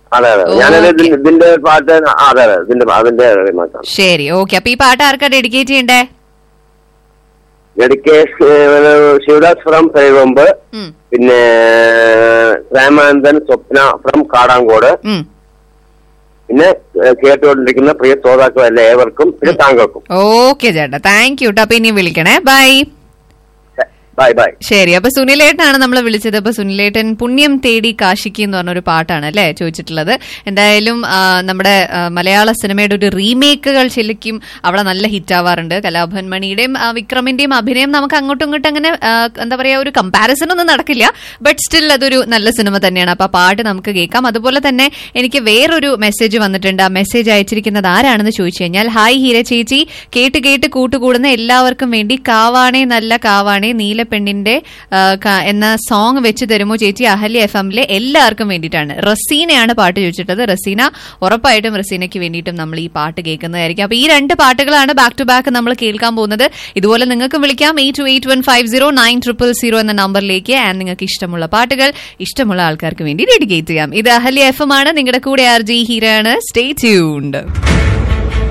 അതെ അതെ ഞാനത് Okay. ഇതിന്റെ- ഇതിന്റെ പാട്ട് ആ, അതെ അതെ ഇതിന്റെ അതിന്റെ മാത്രം ശരി ഓക്കെ അപ്പൊ ഈ പാട്ട് ആർക്കാ ഡെഡിക്കേറ്റ് ചെയ്യണ്ടേ ഡെഡിക്കേഷൻ ശിവദാസ് ഫ്രം പെരുവമ്പ് ഉം, പിന്നെ രാമാനന്ദൻ സ്വപ്ന ഫ്രം കാടാങ്കോട് ഉം. പിന്നെ ഏഹ്, കേട്ടുകൊണ്ടിരിക്കുന്ന പ്രിയ ശ്രോതാക്കളല്ല ഏവർക്കും പിന്നെ താങ്കൾക്കും ഓക്കെ ചേട്ടാ താങ്ക് യു ട്ടോ അപ്പൊ ഇനി വിളിക്കണേ ബൈ ബൈ ബൈ ശരി അപ്പൊ സുനിലേട്ടനാണ് നമ്മൾ വിളിച്ചത് അപ്പൊ സുനിലേട്ടൻ പുണ്യം തേടി കാശിക്ക് എന്ന് പറഞ്ഞ ഒരു പാട്ടാണ് അല്ലെ ചോദിച്ചിട്ടുള്ളത് എന്തായാലും ആ, നമ്മുടെ ആ, മലയാള സിനിമയുടെ ഒരു റീമേക്കുകൾ ശരിക്കും അവിടെ നല്ല ഹിറ്റ് ആവാറുണ്ട് കലാഭവൻ മണിയുടെയും ആ, വിക്രമിന്റെയും അഭിനയം നമുക്ക് അങ്ങോട്ടും ഇങ്ങോട്ടും അങ്ങനെ ആ, എന്താ പറയാ ഒരു കമ്പാരിസൺ ഒന്നും നടക്കില്ല ബട്ട് സ്റ്റിൽ അതൊരു നല്ല സിനിമ തന്നെയാണ് അപ്പൊ ആ പാട്ട് നമുക്ക് കേൾക്കാം അതുപോലെ തന്നെ എനിക്ക് വേറൊരു മെസ്സേജ് വന്നിട്ടുണ്ട് ആ മെസ്സേജ് അയച്ചിരിക്കുന്നത് ആരാണെന്ന് ചോദിച്ചു കഴിഞ്ഞാൽ ഹായ് ഹീര ചേച്ചി കേട്ട് കേട്ട് കൂട്ടുകൂടുന്ന എല്ലാവർക്കും വേണ്ടി കാവാണേ നല്ല കാവാണേ നീലപ്പെണ്ണിന്റെ ആ, ക- എന്ന സോങ് വെച്ച് തരുമോ ചേച്ചി അഹല്യ എഫ് എമ്മിലെ എല്ലാവർക്കും വേണ്ടിയിട്ടാണ് റസീനയാണ് പാട്ട് ചോദിച്ചിട്ടത് റസീന ഉറപ്പായിട്ടും റസീനയ്ക്ക് വേണ്ടിയിട്ടും നമ്മൾ ഈ പാട്ട് കേൾക്കുന്നതായിരിക്കും അപ്പൊ ഈ രണ്ട് പാട്ടുകളാണ് ബാക്ക് ടു ബാക്ക് നമ്മൾ കേൾക്കാൻ പോകുന്നത് ഇതുപോലെ നിങ്ങൾക്ക് വിളിക്കാം eight two eight one five zero nine triple zero എന്ന നമ്പറിലേക്ക് ആൻഡ് നിങ്ങൾക്ക് ഇഷ്ടമുള്ള പാട്ടുകൾ ഇഷ്ടമുള്ള ആൾക്കാർക്ക് വേണ്ടി ഡെഡിക്കേറ്റ് ചെയ്യാം ഇത് അഹല്യ എഫ് എം ആണ് നിങ്ങളുടെ കൂടെ ആർ ജി ഹീരാണ് സ്റ്റേ ട്യൂൺഡ്